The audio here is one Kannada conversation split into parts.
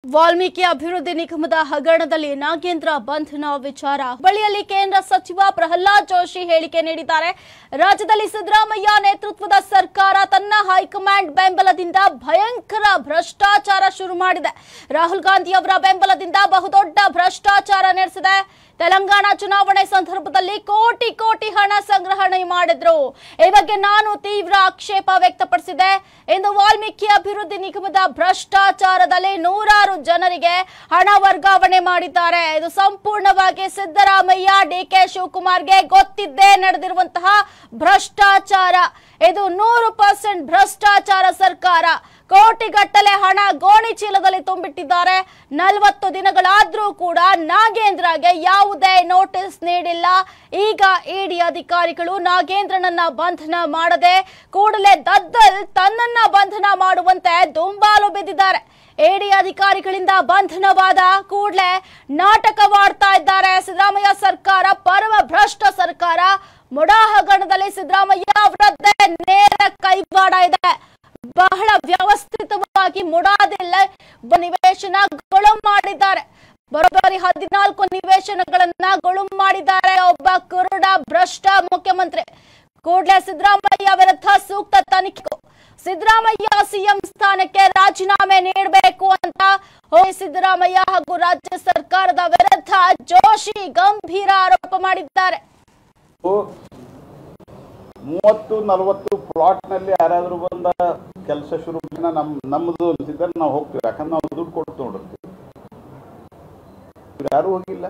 ವಾಲ್ಮೀಕಿ ಅಭಿವೃದ್ಧಿ ನಿಗಮದ ಹಗರಣದಲ್ಲಿ ನಾಗೇಂದ್ರ ಬಂಧನ ವಿಚಾರ ಬಳಿಯಲ್ಲಿ ಕೇಂದ್ರ ಸಚಿವ ಪ್ರಹ್ಲಾದ್ ಜೋಶಿ ಹೇಳಿಕೆ ನೀಡಿದ್ದಾರೆ ರಾಜ್ಯದಲ್ಲಿ ಸಿದ್ದರಾಮಯ್ಯ ನೇತೃತ್ವದ ಸರ್ಕಾರ ತನ್ನ ಹೈಕಮಾಂಡ್ ಬೆಂಬಲದಿಂದ ಭಯಂಕರ ಭ್ರಷ್ಟಾಚಾರ ಶುರು ಮಾಡಿದೆ ರಾಹುಲ್ ಗಾಂಧಿ ಅವರ ಬೆಂಬಲದಿಂದ ಬಹುದೊಡ್ಡ ಭ್ರಷ್ಟಾಚಾರ ನಡೆಸಿದೆ ತೆಲಂಗಾಣ ಚುನಾವಣೆ ಸಂದರ್ಭದಲ್ಲಿ ಕೋಟಿ ಕೋಟಿ ಹಣ ಸಂಗ್ರಹಣೆ ಮಾಡಿದ್ರು ಈ ಬಗ್ಗೆ ನಾನು ತೀವ್ರ ಆಕ್ಷೇಪ ವ್ಯಕ್ತಪಡಿಸಿದೆ ಇಂದು ವಾಲ್ಮೀಕಿ ಅಭಿವೃದ್ಧಿ ನಿಗಮದ ಭ್ರಷ್ಟಾಚಾರದಲ್ಲಿ ನೂರಾರು ಜನರಿಗೆ ಹಣ ವರ್ಗಾವಣೆ ಮಾಡಿದ್ದಾರೆ ಇದು ಸಂಪೂರ್ಣವಾಗಿ ಸಿದ್ದರಾಮಯ್ಯ ಡಿಕೆ ಶಿವಕುಮಾರ್ಗೆ ಗೊತ್ತಿದ್ದೇ ನಡೆದಿರುವಂತಹ ಭ್ರಷ್ಟಾಚಾರ ಇದು ನೂರು ಪರ್ಸೆಂಟ್ ಭ್ರಷ್ಟಾಚಾರ ಸರ್ಕಾರ ಕೋಟಿಗಟ್ಟಲೆ ಹಣ ಗೋಣಿ ಚೀಲದಲ್ಲಿ ತುಂಬಿಟ್ಟಿದ್ದಾರೆ ನಲವತ್ತು ದಿನಗಳಾದ್ರೂ ಕೂಡ ನಾಗೇಂದ್ರಗೆ ಯಾವುದೇ ನೋಟಿಸ್ ನೀಡಿಲ್ಲ ಈಗ ಇಡಿ ಅಧಿಕಾರಿಗಳು ನಾಗೇಂದ್ರನನ್ನ ಬಂಧನ ಮಾಡದೆ ಕೂಡಲೇ ದದ್ದಲ್ ತನ್ನನ್ನ ಬಂಧನ ಮಾಡುವಂತೆ ದುಂಬಾಲು ಬಿದ್ದಿದ್ದಾರೆ ಎಡಿ ಅಧಿಕಾರಿಗಳಿಂದ ಬಂಧನವಾದ ಕೂಡಲೇ ನಾಟಕವಾಡ್ತಾ ಇದ್ದಾರೆ ಸಿದ್ದರಾಮಯ್ಯ ಸರ್ಕಾರ ಪರಮ ಭ್ರಷ್ಟ ಸರ್ಕಾರ ಮುಡಾ ಹಗರಣದಲ್ಲಿ ಸಿದ್ದರಾಮಯ್ಯ ಅವರದ್ದೇ ನೇರ ಕೈವಾಡ ಇದೆ ಬಹಳ ವ್ಯವಸ್ಥಿತವಾಗಿ ಮುಡಾದಿಲ್ಲ ನಿವೇಶನಗಳು ಮಾಡಿದ್ದಾರೆ ಬರೋಬ್ಬರಿ ಹದಿನಾಲ್ಕು ನಿವೇಶನಗಳನ್ನ ಗೊಳು ಮಾಡಿದ್ದಾರೆ ಒಬ್ಬ ಕುರುಡ ಭ್ರಷ್ಟ ಮುಖ್ಯಮಂತ್ರಿ ಕೂಡಲೇ ಸಿದ್ದರಾಮಯ್ಯ ವಿರುದ್ಧ ಸೂಕ್ತ ತನಿಖೆ ಸಿದ್ದರಾಮಯ್ಯ ಸಿಎಂ ಸ್ಥಾನಕ್ಕೆ ರಾಜೀನಾಮೆ ನೀಡಬೇಕು ಅಂತ ಹೋಗಿ ಸಿದ್ದರಾಮಯ್ಯ ಹಾಗೂ ರಾಜ್ಯ ಸರ್ಕಾರದ ವಿರುದ್ಧ ಜೋಶಿ ಗಂಭೀರ ಆರೋಪ ಮಾಡಿದ್ದಾರೆ ಮೂವತ್ತು ನಲವತ್ತು ಪ್ಲಾಟ್ ನಲ್ಲಿ ಯಾರಾದ್ರೂ ಬಂದ ಕೆಲಸ ಶುರು ಮಾಡಿನ ನಮ್ ನಮ್ಮದು ಅಂತಿದ್ರೆ ನಾವು ಹೋಗ್ತೀವಿ ಯಾಕಂದ್ರೆ ನಾವು ದುಡ್ಡು ಕೊಟ್ಟು ನೋಡಿರ್ತೀವಿ ಇವ್ರು ಯಾರು ಹೋಗಿಲ್ಲ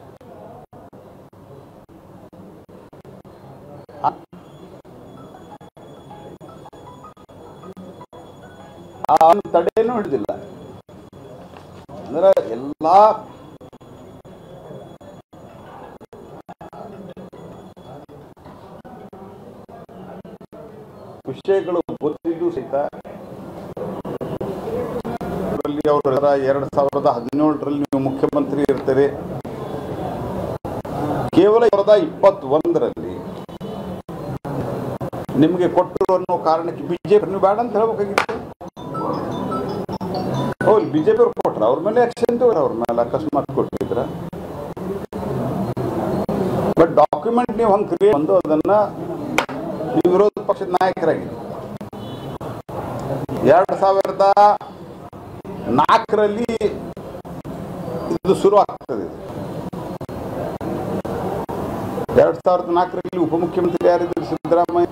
ಆ- ಆ ಅವ್ನ ತಡೆನೂ ಹಿಡಿದಿಲ್ಲ ಅಂದ್ರೆ ಎಲ್ಲಾ ವಿಷಯಗಳು ಗೊತ್ತಿದ್ದು ಸಹಿತ ಅದರಲ್ಲಿ ಅವರ ಎರಡ್ ಸಾವಿರದ ಹದಿನೇಳರಲ್ಲಿ ನೀವು ಮುಖ್ಯಮಂತ್ರಿ ಇರ್ತೀರಿ ಕೇವಲ ಸಾವಿರದ ಇಪ್ಪತ್ತೊಂದರಲ್ಲಿ ನಿಮಗೆ ಕೊಟ್ಟರು ಅನ್ನೋ ಕಾರಣಕ್ಕೆ ಬಿಜೆಪಿ ನೀವು ಬೇಡ ಅಂತ ಹೇಳ್ಬೇಕಾಗಿತ್ತು ಹೌದು ಬಿಜೆಪಿ ಅವ್ರು ಕೊಟ್ರ ಅವ್ರ ಮೇಲೆ ಆಕ್ಷನ್ ತಗೋರ ಅವ್ರ ಮೇಲೆ ಅಕಸ್ಮಾತ್ ಕೊಟ್ಟಿದ್ರ ಬಟ್ ಡಾಕ್ಯುಮೆಂಟ್ ನೀವು ಹಂಗೆ ಕ್ರಿಯೇಟ್ ಬಂದು ಅದನ್ನ ನೀವು ವಿರೋಧ ಪಕ್ಷದ ನಾಯಕರಾಗಿದ್ದೀರಿ ಎರಡು ಸಾವಿರದ ನಾಲ್ಕರಲ್ಲಿ ಇದು ಶುರು ಆಗ್ತದೆ ಇದು. ಎರಡ್ ಸಾವಿರದ ನಾಲ್ಕರಲ್ಲಿ ಉಪಮುಖ್ಯಮಂತ್ರಿ ಯಾರಿದ್ರು ಸಿದ್ದರಾಮಯ್ಯ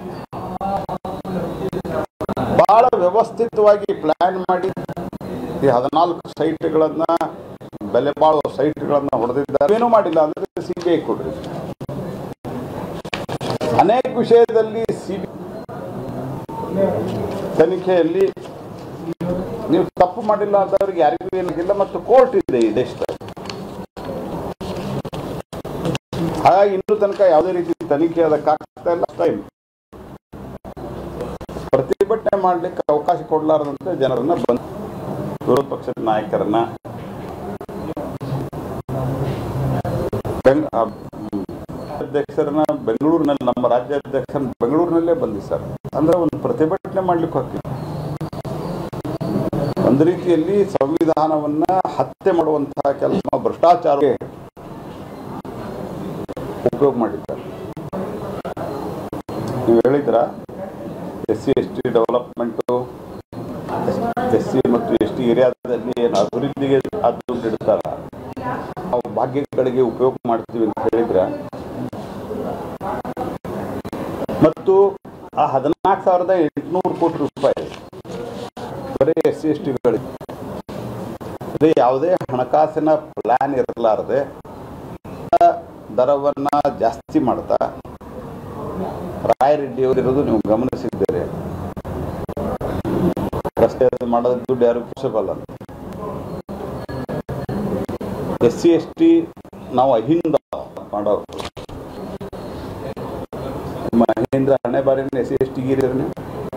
ಬಹಳ ವ್ಯವಸ್ಥಿತವಾಗಿ ಪ್ಲಾನ್ ಮಾಡಿ ಈ ಹದಿನಾಲ್ಕು ಸೈಟ್ಗಳನ್ನ ಬೆಲೆ ಬಾಳುವ ಸೈಟ್ಗಳನ್ನ ಹೊಡೆದಿದ್ದಾರೆ ಏನೂ ಮಾಡಿಲ್ಲ ಅಂದ್ರೆ ಸಿ ಬಿ ಐ ಕೊಡ್ರಿ ಅನೇಕ ವಿಷಯದಲ್ಲಿ ಸಿ ತನಿಖೆಯಲ್ಲಿ ನೀವು ತಪ್ಪು ಮಾಡಿಲ್ಲ ಅಂತವ್ರಿಗೆ ಯಾರಿಗೂ ಏನಾಗಿಲ್ಲ ಮತ್ತು ಕೋರ್ಟ್ ಇದೆ ಈ ದೇಶದಲ್ಲಿ ಹಾಗಾಗಿ ಇನ್ನೂ ತನಕ ಯಾವುದೇ ರೀತಿ ತನಿಖೆ ಅದಕ್ಕಾಗ್ತಾ ಇಲ್ಲ ಟೈಮ್ ಪ್ರತಿಭಟನೆ ಮಾಡಲಿಕ್ಕೆ ಅವಕಾಶ ಕೊಡಲಾರದಂತೆ ಜನರನ್ನ ಬಂದ್ ವಿರೋಧ ಪಕ್ಷದ ನಾಯಕರನ್ನ ಬೆಂಗ್- ಆ, ಹ್ಮ್, ಅಧ್ಯಕ್ಷರನ್ನ ಬೆಂಗಳೂರಿನಲ್ಲಿ ನಮ್ಮ ರಾಜ್ಯಾಧ್ಯಕ್ಷರನ್ನ ಬೆಂಗಳೂರಿನಲ್ಲೇ ಬಂಧಿಸ್ತಾರೆ ಅಂದ್ರೆ ಒಂದು ಪ್ರತಿಭಟನೆ ಮಾಡ್ಲಿಕ್ಕೆ ಹೋಗ್ತೀವಿ ಒಂದು ರೀತಿಯಲ್ಲಿ ಸಂವಿಧಾನವನ್ನ ಹತ್ಯೆ ಮಾಡುವಂತಹ ಕೆಲಸ ಭ್ರಷ್ಟಾಚಾರಕ್ಕೆ ಉಪಯೋಗ ಮಾಡಿದ್ದಾರೆ ನೀವು ಹೇಳಿದ್ರ S C S T development S C ಮತ್ತು ಎಸ್ ಟಿ ಏರಿಯಾದಲ್ಲಿ ಏನು ಅಭಿವೃದ್ಧಿಗೆ ಅದು ದುಡ್ಡು ಇಡ್ತಾರ ನಾವು ಭಾಗ್ಯಗಳಿಗೆ ಉಪಯೋಗ ಮಾಡ್ತೀವಿ ಅಂತ ಹೇಳಿದ್ರ ಮತ್ತು ಆ ಹದಿನಾಲ್ಕು ಸಾವಿರದ ಎಂಟುನೂರು ಕೋಟಿ ರೂಪಾಯಿ ಬರೀ ಎಸ್ ಸಿ ಎಸ್ ಟಿಗಳಿಗೆ ಇದು ಯಾವುದೇ ಹಣಕಾಸಿನ ಪ್ಲಾನ್ ಇರಲಾರದೆ ದರವನ್ನ ಜಾಸ್ತಿ ಮಾಡ್ತಾ ರಾಯರೆಡ್ಡಿ ಅವರಿರೋದು ನೀವು ಗಮನಿಸಿದ್ದೀರಿ ರಸ್ತೆ ಮಾಡೋದ್ ದುಡ್ಡು ಯಾರು ಕುಸಬಲ್ಲ ಎಸ್ ಸಿ ಎಸ್ ಟಿ ನಾವು ಅಹಿಂದ ಮಾಡೋರು ಮಹೇಂದ್ರ ಹಣೆ ಬಾರಿನ ಎಸ್ ಸಿ ಎಸ್ ಟಿ ಗಿರಿ ನೀವು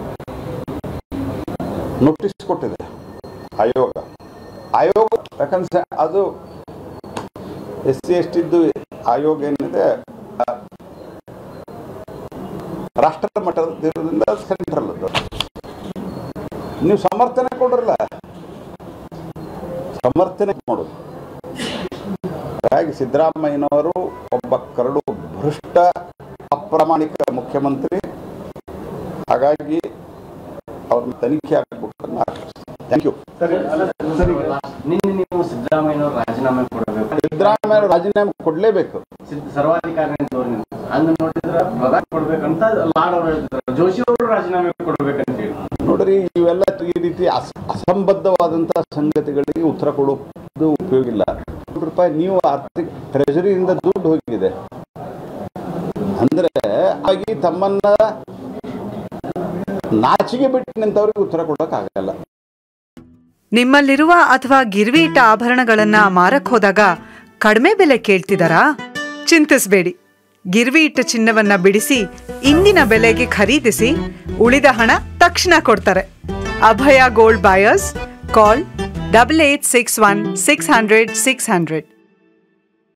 ನೋಟಿಸ್ ಕೊಟ್ಟಿದೆ ಆಯೋಗ ಆಯೋಗ ಯಾಕಂದ್ರೆ ಅದು ಎಸ್ ಸಿ ಎಸ್ ಟಿದ್ದು ಆಯೋಗ ಏನಿದೆ ಆ, ರಾಷ್ಟ್ರ ಮಟ್ಟದಿಂದ ಸೆಂಟ್ರಲ್ ಅದು ನೀವು ಸಮರ್ಥನೆ ಕೊಡ್ರಲ್ಲ ಸಮರ್ಥನೆ ಮಾಡೋದು ಹಾಗಾಗಿ ಸಿದ್ದರಾಮಯ್ಯನವರು ಒಬ್ಬ ಕರಡು ಭ್ರಷ್ಟ ಅಪ್ರಾಮಾಣಿಕ ಮುಖ್ಯಮಂತ್ರಿ ಹಾಗಾಗಿ ಅವ್ರನ್ನ ತನಿಖೆ ಆಗಬೇಕು ಥ್ಯಾಂಕ್ ಯು ನಿನ್ನೆ ನೀವು ಸಿದ್ದರಾಮಯ್ಯನವರು ರಾಜೀನಾಮೆ ಕೊಡಬೇಕು ಸಿದ್ದರಾಮಯ್ಯ ರಾಜೀನಾಮೆ ಕೊಡಲೇಬೇಕು ಸಿದ್ದ- ಸರ್ವಾಧಿಕಾರಿ ಅಂತವ್ರು ಹಂಗ ನೋಡಿದ್ರೆ ಪ್ರಧಾನಿ ಕೊಡ್ಬೇಕಂತ ಲಾಡ್ ಅವರು ಹೇಳ್ತಿದ್ರು ಜೋಶಿ ಅವರು ರಾಜೀನಾಮೆ ಕೊಡ್ಬೇಕಂತ ಹೇಳಿ ನೋಡ್ರಿ ಇವೆಲ್ಲ ಈ ರೀತಿ ಅಸ ಅಸಂಬದ್ಧವಾದಂತಹ ಸಂಗತಿಗಳಿಗೆ ಉತ್ತರ ಕೊಡೋದು ಉಪಯೋಗ ಇಲ್ಲ ನೂರು ರೂಪಾಯಿ ನೀವು ಆರ್ಥಿಕ ಟ್ರೆಜರಿಯಿಂದ ದುಡ್ಡು ಹೋಗಿದೆ ಅಂದ್ರೆ ಹಾಗಾಗಿ ತಮ್ಮನ್ನ ನಾಚಿಗೆ ಬಿಟ್ಟು ನಿಂತವ್ರಿಗೆ ಉತ್ತರ ಕೊಡೋಕ್ಕಾಗಲ್ಲ ನಿಮ್ಮಲ್ಲಿರುವ ಅಥವಾ ಗಿರ್ವಿ ಇಟ್ಟ ಆಭರಣಗಳನ್ನ ಮಾರಕ್ ಹೋದಾಗ ಕಡಿಮೆ ಬೆಲೆ ಕೇಳ್ತಿದಾರಾ ಚಿಂತಿಸಬೇಡಿ ಗಿರ್ವಿ ಇಟ್ಟ ಚಿನ್ನವನ್ನ ಬಿಡಿಸಿ ಇಂದಿನ ಬೆಲೆಗೆ ಖರೀದಿಸಿ ಉಳಿದ ಹಣ ತಕ್ಷಣ ಕೊಡ್ತಾರೆ Abhaya gold buyers call double eight six one six hundred six hundred